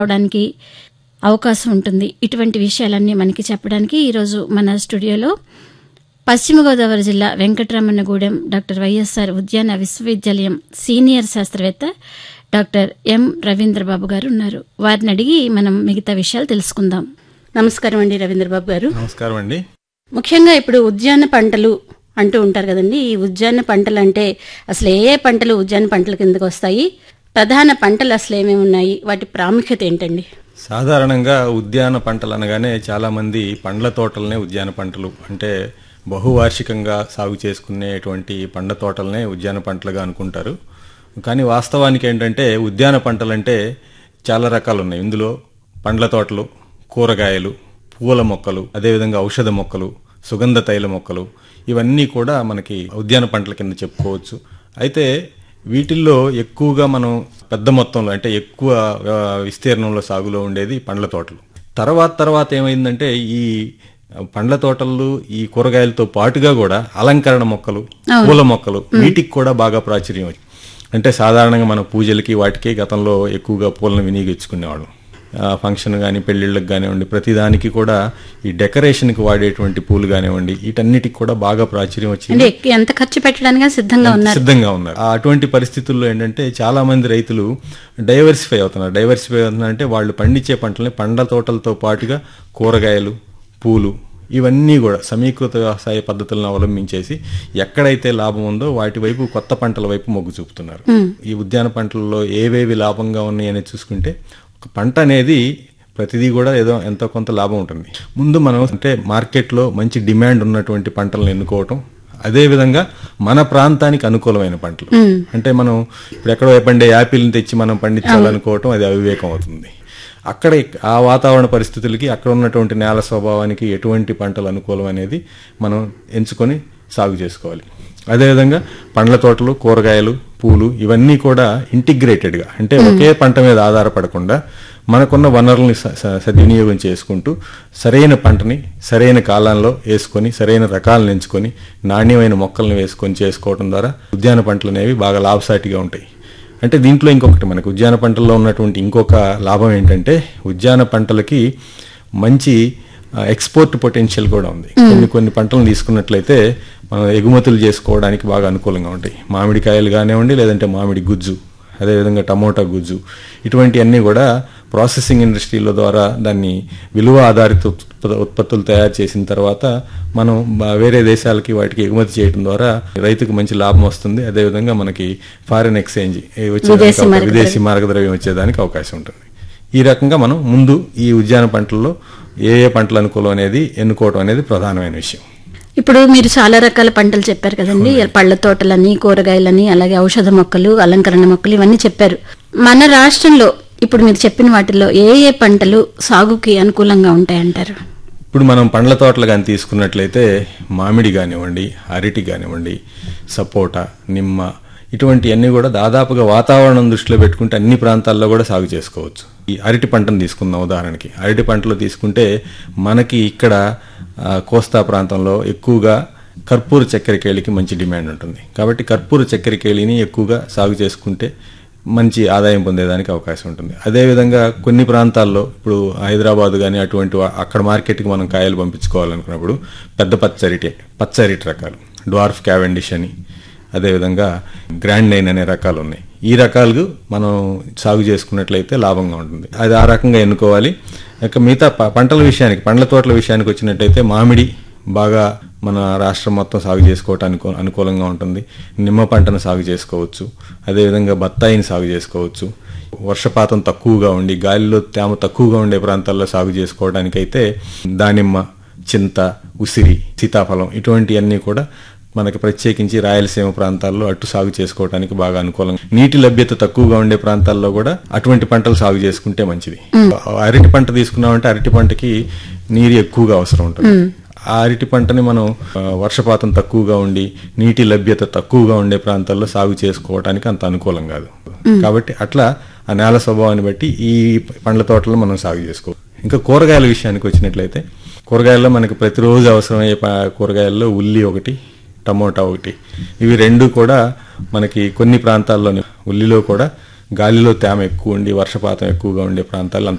అవడానికి అవకాశం ఉంటుంది ఇటువంటి విషయాలన్నీ మనకి చెప్పడానికి ఈరోజు మన స్టూడియోలో పశ్చిమ గోదావరి జిల్లా వెంకటరమణగూడెం డాక్టర్ వైఎస్ఆర్ ఉద్యాన విశ్వవిద్యాలయం సీనియర్ శాస్త్రవేత్త డాక్టర్ ఎం రవీంద్రబాబు గారు ఉన్నారు వారిని అడిగి మనం మిగతా విషయాలు తెలుసుకుందాం నమస్కారం అండి రవీంద్రబాబు గారు నమస్కారం అండి ముఖ్యంగా ఇప్పుడు ఉద్యాన పంటలు అంటూ ఉంటారు కదండి ఈ ఉద్యాన పంటలు అంటే అసలు ఏ ఏ పంటలు ఉద్యాన పంటల కిందకు వస్తాయి ప్రధాన పంటలు అసలు ఏమేమి ఉన్నాయి వాటి ప్రాముఖ్యత ఏంటండి సాధారణంగా ఉద్యాన పంటలు అనగానే చాలా మంది పండ్ల తోటలనే ఉద్యాన పంటలు అంటే బహువార్షికంగా సాగు చేసుకునేటువంటి పండ్ల తోటలనే ఉద్యాన పంటలుగా అనుకుంటారు కానీ వాస్తవానికి ఏంటంటే ఉద్యాన పంటలంటే చాలా రకాలు ఉన్నాయి ఇందులో పండ్ల తోటలు కూరగాయలు పూల మొక్కలు అదేవిధంగా ఔషధ మొక్కలు సుగంధ తైల మొక్కలు ఇవన్నీ కూడా మనకి ఉద్యాన పంటల కింద చెప్పుకోవచ్చు అయితే వీటిల్లో ఎక్కువగా మనం పెద్ద మొత్తంలో అంటే ఎక్కువ ఆ, విస్తీర్ణంలో సాగులో ఉండేది పండ్ల తోటలు తర్వాత తర్వాత ఏమైందంటే ఈ పండ్ల తోటలు ఈ కూరగాయలతో పాటుగా కూడా అలంకరణ మొక్కలు పూల మొక్కలు వీటికి కూడా బాగా ప్రాచుర్యం వచ్చింది అంటే సాధారణంగా మన పూజలకి వాటికి గతంలో ఎక్కువగా పూలను వినియోగించుకునేవాళ్ళం ఆ, ఫంక్షన్ కానీ పెళ్ళిళ్ళకి కానివ్వండి ప్రతిదానికి కూడా ఈ డెకరేషన్కి వాడేటువంటి పూలు కానివ్వండి వీటన్నిటికి కూడా బాగా ప్రాచుర్యం వచ్చింది అంటే ఎక్- ఎంత ఖర్చు పెట్టడానికి సిద్ధంగా ఉన్నారు సిద్ధంగా ఉన్నారు ఆ అటువంటి పరిస్థితుల్లో ఏంటంటే చాలా మంది రైతులు డైవర్సిఫై అవుతున్నారు డైవర్సిఫై అవుతున్నారు అంటే వాళ్ళు పండించే పంటల్ని పండ్ల తోటలతో పాటుగా కూరగాయలు పూలు ఇవన్నీ కూడా సమీకృత వ్యవసాయ పద్ధతులను అవలంబించేసి ఎక్కడైతే లాభం ఉందో వాటి వైపు కొత్త పంటల వైపు మొగ్గు చూపుతున్నారు ఈ ఉద్యాన పంటలలో ఏవేవి లాభంగా ఉన్నాయని చూసుకుంటే ఒక పంట అనేది ప్రతిదీ కూడా ఏదో ఎంతో కొంత లాభం ఉంటుంది ముందు మనం అంటే మార్కెట్లో మంచి డిమాండ్ ఉన్నటువంటి పంటలను ఎన్నుకోవటం అదే విధంగా మన ప్రాంతానికి అనుకూలమైన పంటలు అంటే మనం ఇప్పుడు ఎక్కడో పండే యాపిల్ని తెచ్చి మనం పండించాలనుకోవటం అది అవివేకం అవుతుంది అక్కడ ఆ వాతావరణ పరిస్థితులకి అక్కడ ఉన్నటువంటి నేల స్వభావానికి ఎటువంటి పంటలు అనుకూలం అనేది మనం ఎంచుకొని సాగు చేసుకోవాలి అదేవిధంగా పండ్ల తోటలు కూరగాయలు పూలు ఇవన్నీ కూడా ఇంటిగ్రేటెడ్గా అంటే ఒకే పంట మీద ఆధారపడకుండా మనకున్న వనరుల్ని స- స- సద్వినియోగం చేసుకుంటూ సరైన పంటని సరైన కాలంలో వేసుకొని సరైన రకాలను ఎంచుకొని నాణ్యమైన మొక్కలను వేసుకొని చేసుకోవడం ద్వారా ఉద్యాన పంటలు అనేవి బాగా లాభసాటిగా ఉంటాయి అంటే దీంట్లో ఇంకొకటి మనకు ఉద్యాన పంటల్లో ఉన్నటువంటి ఇంకొక లాభం ఏంటంటే ఉద్యాన పంటలకి మంచి ఆ, ఎక్స్పోర్ట్ పొటెన్షియల్ కూడా ఉంది కొన్ని కొన్ని పంటలను తీసుకున్నట్లయితే మనం ఎగుమతులు చేసుకోవడానికి బాగా అనుకూలంగా ఉంటాయి మామిడికాయలు కానివ్వండి లేదంటే మామిడి గుజ్జు అదేవిధంగా టమోటా గుజ్జు ఇటువంటివన్నీ కూడా ప్రాసెసింగ్ ఇండస్ట్రీల ద్వారా దాన్ని విలువ ఆధారిత ఉత్ప- ఉత్పత్తులు తయారు చేసిన తర్వాత మనం బా- వేరే దేశాలకి వాటికి ఎగుమతి చేయడం ద్వారా రైతుకు మంచి లాభం వస్తుంది అదేవిధంగా మనకి ఫారిన్ ఎక్స్చేంజ్ వచ్చేదానికి అవకా- విదేశీ మార్గద్రవ్యం వచ్చేదానికి అవకాశం ఉంటుంది ఈ రకంగా మనం ముందు ఈ ఉద్యాన పంటల్లో ఏ ఏ పంటలు అనుకూలం అనేది ఎన్నుకోవడం అనేది ప్రధానమైన విషయం ఇప్పుడు మీరు చాలా రకాల పంటలు చెప్పారు కదండి పళ్ళ తోటలని కూరగాయలని అలాగే ఔషధ మొక్కలు అలంకరణ మొక్కలు ఇవన్నీ చెప్పారు మన రాష్ట్రంలో ఇప్పుడు మీరు చెప్పిన వాటిల్లో ఏ ఏ పంటలు సాగుకి అనుకూలంగా ఉంటాయంటారు ఇప్పుడు మనం పండ్ల తోటలు కానీ తీసుకున్నట్లయితే మామిడి కానివ్వండి అరటి కానివ్వండి సపోటా నిమ్మ ఇటువంటివన్నీ కూడా దాదాపుగా వాతావరణం దృష్టిలో పెట్టుకుంటే అన్ని ప్రాంతాల్లో కూడా సాగు చేసుకోవచ్చు ఈ అరటి పంటను తీసుకుందాం ఉదాహరణకి అరటి పంటలో తీసుకుంటే మనకి ఇక్కడ ఆ, కోస్తా ప్రాంతంలో ఎక్కువగా కర్పూర చక్కెరకేళికి మంచి డిమాండ్ ఉంటుంది కాబట్టి కర్పూర చక్కెరకేళిని ఎక్కువగా సాగు చేసుకుంటే మంచి ఆదాయం పొందేదానికి అవకాశం ఉంటుంది అదేవిధంగా కొన్ని ప్రాంతాల్లో ఇప్పుడు హైదరాబాద్ కానీ అటువంటి వా- అక్కడ మార్కెట్కి మనం కాయలు పంపించుకోవాలనుకున్నప్పుడు పెద్ద పచ్చరిటే పచ్చరిటి రకాలు డ్వార్ఫ్ క్యావెండిష్ అని అదేవిధంగా గ్రాండ్ నైన్ అనే రకాలు ఉన్నాయి ఈ రకాలు మనం సాగు చేసుకున్నట్లయితే లాభంగా ఉంటుంది అది ఆ రకంగా ఎన్నుకోవాలి ఇక మిగతా ప- పంటల విషయానికి పండ్ల తోటల విషయానికి వచ్చినట్టయితే మామిడి బాగా మన రాష్ట్రం మొత్తం సాగు చేసుకోవటానికి అనుకూలంగా ఉంటుంది నిమ్మ పంటను సాగు చేసుకోవచ్చు అదేవిధంగా బత్తాయిని సాగు చేసుకోవచ్చు వర్షపాతం తక్కువగా ఉండి గాలిలో తేమ తక్కువగా ఉండే ప్రాంతాల్లో సాగు చేసుకోవడానికైతే దానిమ్మ చింత ఉసిరి సీతాఫలం ఇటువంటివన్నీ కూడా మనకి ప్రత్యేకించి రాయలసీమ ప్రాంతాల్లో అటు సాగు చేసుకోవడానికి బాగా అనుకూలం నీటి లభ్యత తక్కువగా ఉండే ప్రాంతాల్లో కూడా అటువంటి పంటలు సాగు చేసుకుంటే మంచిది అరటి పంట తీసుకున్నామంటే అరటి పంటకి నీరు ఎక్కువగా అవసరం ఉంటుంది ఆ అరటి పంటని మనం ఆ, వర్షపాతం తక్కువగా ఉండి నీటి లభ్యత తక్కువగా ఉండే ప్రాంతాల్లో సాగు చేసుకోవడానికి అంత అనుకూలం కాదు కాబట్టి అట్లా ఆ నేల స్వభావాన్ని బట్టి ఈ పండ్ల తోటలను మనం సాగు చేసుకో ఇంకా కూరగాయల విషయానికి వచ్చినట్లయితే కూరగాయల్లో మనకి ప్రతిరోజు అవసరమయ్యే ప- కూరగాయల్లో ఉల్లి ఒకటి టమోటా ఒకటి ఇవి రెండు కూడా మనకి కొన్ని ప్రాంతాల్లోని ఉల్లిలో కూడా గాలిలో తేమ ఎక్కువ ఉండి వర్షపాతం ఎక్కువగా ఉండే ప్రాంతాల్లో అంత